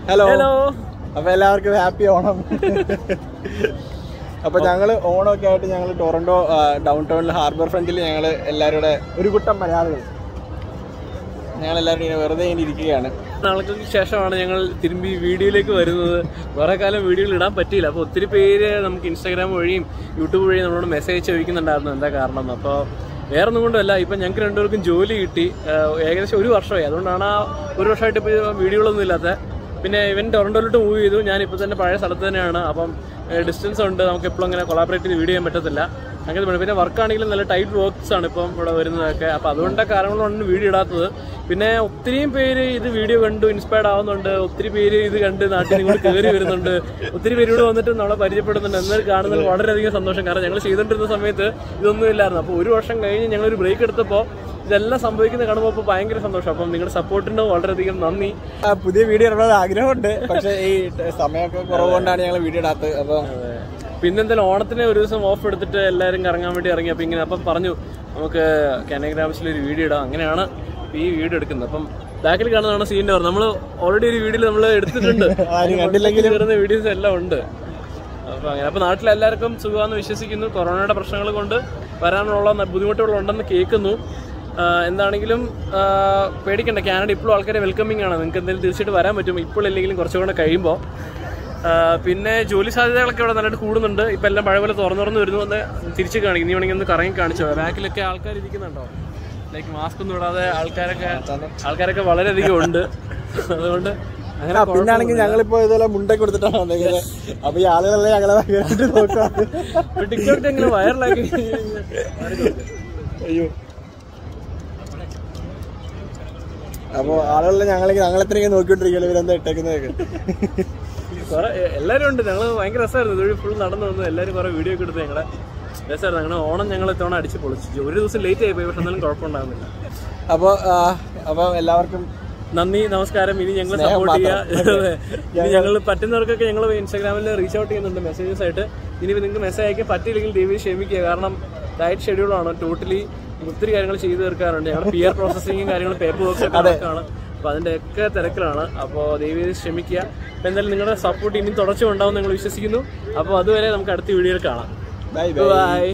hello hello അപ്പൊ എല്ലാവർക്കും happy Onam അപ്പൊ ഞങ്ങള് ഓണമൊക്കെ ആയിട്ട് ഞങ്ങൾ ടൊറന്റോ ഡൗൺ ടൗണിൽ ഹാർബർ ഫ്രണ്ടിൽ ഞങ്ങൾ എല്ലാവരും കൂടെ ഒരു കൂട്ടം മലയാളികൾ ഞങ്ങൾ എല്ലാവരും ഇങ്ങനെ വെറുതെ ഇങ്ങനെ ഇരിക്കുകയാണ് നാളുകൾക്ക് ശേഷമാണ് ഞങ്ങൾ തിരുമ്പി വീഡിയോയിലേക്ക് വരുന്നത് കുറെ കാലം വീഡിയോയിൽ ഇടാൻ പറ്റിയില്ല അപ്പോൾ ഒത്തിരി പേര് നമുക്ക് ഇൻസ്റ്റാഗ്രാം വഴിയും യൂട്യൂബ് വഴിയും നമ്മളോട് മെസ്സേജ് ചോദിക്കുന്നുണ്ടായിരുന്നു എന്താ കാരണം അപ്പോൾ വേറെ ഒന്നും കൊണ്ടല്ല ഇപ്പം ഞങ്ങൾക്ക് രണ്ടുപേർക്കും ജോലി കിട്ടി ആഹ് ഏകദേശം ഒരു വർഷമായി അതുകൊണ്ടാണ് ആ ഒരു വർഷമായിട്ട് ഇപ്പോൾ വീഡിയോകളൊന്നും ഇല്ലാത്ത പിന്നെ ഇവൻ ടൊറൻറ്റോയിലോട്ട് മൂവ് ചെയ്തു ഞാനിപ്പോൾ തന്നെ പഴയ സ്ഥലത്ത് തന്നെയാണ് അപ്പം ഡിസ്റ്റൻസ് ഉണ്ട് നമുക്ക് എപ്പോഴും അങ്ങനെ കൊളാബറേറ്റ് ചെയ്ത് വീഡിയോ ചെയ്യാൻ പറ്റത്തില്ല അങ്ങനെ വേണം പിന്നെ വർക്കാണെങ്കിലും നല്ല ടൈറ്റ് വർക്ക്സ് ആണ് ഇപ്പം ഇവിടെ വരുന്നതൊക്കെ അപ്പോൾ അതുകൊണ്ട് കാരണങ്ങളാണ് വീഡിയോ ഇടാത്തത് പിന്നെ ഒത്തിരിയും പേര് ഇത് വീഡിയോ കണ്ടു ഇൻസ്പയർഡ് ആവുന്നുണ്ട് ഒത്തിരി പേര് ഇത് കണ്ട് നാട്ടിൽ നിങ്ങൾ കയറി വരുന്നുണ്ട് ഒത്തിരി പേര് ഇവിടെ വന്നിട്ട് നമ്മളെ പരിചയപ്പെടുന്നുണ്ട് എന്നാൽ കാണുന്നതിൽ വളരെയധികം സന്തോഷം കാരണം ഞങ്ങൾ ചെയ്തുകൊണ്ടിരുന്ന സമയത്ത് ഇതൊന്നും ഇല്ലായിരുന്നു അപ്പോൾ ഒരു വർഷം കഴിഞ്ഞ് ഞങ്ങളൊരു ബ്രേക്ക് എടുത്തപ്പോൾ ഇതെല്ലാം സംഭവിക്കുന്ന കാണുമ്പോൾ ഇപ്പോൾ ഭയങ്കര സന്തോഷം അപ്പം നിങ്ങളുടെ സപ്പോർട്ടിന് വളരെയധികം നന്ദി ആ, പുതിയ വീഡിയോ ഇടണമെന്ന് ആഗ്രഹമുണ്ട് പക്ഷേ ഈ സമയമൊക്കെ കുറവ് കൊണ്ടാണ് ഞങ്ങൾ വീഡിയോ ഇടാത്തത് അപ്പോൾ പിന്നെ എന്തായാലും ഓണത്തിന് ഒരു ദിവസം ഓഫ് എടുത്തിട്ട് എല്ലാവരും കറങ്ങാൻ വേണ്ടി ഇറങ്ങി അപ്പം ഇങ്ങനെ അപ്പം പറഞ്ഞു നമുക്ക് കാനഗ്രാമസിൽ ഒരു വീഡിയോ ഇടാം അങ്ങനെയാണ് ഈ വീഡിയോ എടുക്കുന്നത് അപ്പം ബാക്കിൽ കാണുന്നതാണ് സീൻ്റെ പറഞ്ഞത് നമ്മൾ ഓൾറെഡി ഒരു വീഡിയോയിൽ നമ്മൾ എടുത്തിട്ടുണ്ട് ആരും കണ്ടില്ലെങ്കിലും വരുന്ന വീഡിയോസ് എല്ലാം ഉണ്ട് അപ്പൊ അങ്ങനെ അപ്പൊ നാട്ടിലെല്ലാവർക്കും സുഖമാണെന്ന് വിശ്വസിക്കുന്നു കൊറോണയുടെ പ്രശ്നങ്ങൾ കൊണ്ട് വരാനുള്ള ന- ബുദ്ധിമുട്ടുകളുണ്ടെന്ന് കേൾക്കുന്നു ആ, എന്താണെങ്കിലും ആ, പേടിക്കണ്ട കാനഡ ഇപ്പോഴും ആൾക്കാരെ വെൽക്കമിങ് ആണ് നിങ്ങൾക്ക് എന്തെങ്കിലും തീർച്ചയായിട്ടും വരാൻ പറ്റും ഇപ്പോൾ ഇല്ലെങ്കിലും കുറച്ചുകൂടെ കഴിയുമ്പോൾ ആ, പിന്നെ ജോലി സാധ്യതകളൊക്കെ ഇവിടെ നല്ലതായിട്ട് കൂടുന്നുണ്ട് ഇപ്പം എല്ലാം പഴയ പോലെ തുറന്നു തുറന്ന് വരുന്നു എന്ന് തിരിച്ച് കാണിക്കും നീ വേണമെങ്കിൽ ഒന്ന് കറങ്ങി കാണിച്ചോ ബാക്കിലൊക്കെ ആൾക്കാർ ഇരിക്കുന്നുണ്ടോ ലൈക്ക് മാസ്ക് ഒന്നും ഇടാതെ ആൾക്കാരൊക്കെ ആൾക്കാരൊക്കെ വളരെയധികം ഉണ്ട് അതുകൊണ്ട് അങ്ങനെ ആ, പിന്നാണെങ്കിൽ ഞങ്ങളിപ്പോ ഇതുപോലെ മുണ്ടൊക്കെ കൊടുത്തിട്ടാണ് വന്നേക്കുന്നത് അപ്പൊ ഈ ആളുകളെല്ലാം ഞങ്ങളെ ഭയങ്കരമായിട്ട് നോക്കാം ടിക്ടോക്ക് എങ്ങനെ വൈറലാക്കി അയ്യോ അപ്പൊ ആളുകളെല്ലാം ഞങ്ങളെ ഞങ്ങളെത്രയൊക്കെ നോക്കിക്കൊണ്ടിരിക്കുകയാണ് ഇവരെന്താ ഇട്ടേക്കുന്നതൊക്കെ കുറെ എല്ലാവരും ഉണ്ട് ഞങ്ങൾ ഭയങ്കര രസമായിരുന്നു ഇതുവഴി ഫുൾ നടന്നു വന്നു എല്ലാവരും കുറെ വീഡിയോ ഒക്കെ എടുത്ത് ഞങ്ങളെ രസമായിരുന്നു ഞങ്ങൾ ഓണം ഞങ്ങൾ ഇത്തവണ അടിച്ച് പൊളിച്ചു ഒരു ദിവസം ലേറ്റ് ആയി പോയി പക്ഷെ എന്നാലും കുഴപ്പമുണ്ടാകുന്നില്ല അപ്പൊ ആ, അപ്പൊ എല്ലാവർക്കും നന്ദി നമസ്കാരം ഇനി ഞങ്ങൾ സപ്പോർട്ട് ചെയ്യുക ഇനി ഞങ്ങൾ പറ്റുന്നവർക്കൊക്കെ ഞങ്ങൾ ഇൻസ്റ്റാഗ്രാമിൽ റീച്ച് ഔട്ട് ചെയ്യുന്നുണ്ട് മെസ്സേജസ് ആയിട്ട് ഇനി നിങ്ങൾക്ക് മെസ്സേജ് അയക്കാൻ പറ്റിയില്ലെങ്കിൽ ദയവ് ക്ഷമിക്കുക കാരണം ഡയറ്റ് ഷെഡ്യൂളാണ് ടോട്ടലി ഒത്തിരി കാര്യങ്ങൾ ചെയ്തു തീർക്കാറുണ്ട് ഞങ്ങൾ പി ആർ പ്രോസസ്സിങ്ങും കാര്യങ്ങളും പേപ്പർ വർക്ക്സ് ഒക്കെ നടക്കുകയാണ് അപ്പോൾ അതിൻ്റെ ഒക്കെ തിരക്കിലാണ് അപ്പോൾ ദയവ് ക്ഷമിക്കുക അപ്പോൾ എന്തായാലും നിങ്ങളുടെ സപ്പോർട്ട് ഇനി തുടർച്ച ഉണ്ടാവും നിങ്ങൾ വിശ്വസിക്കുന്നു അപ്പോൾ അതുവരെ നമുക്ക് അടുത്ത വീഡിയോയിൽ കാണാം ബൈ ബൈ ബൈ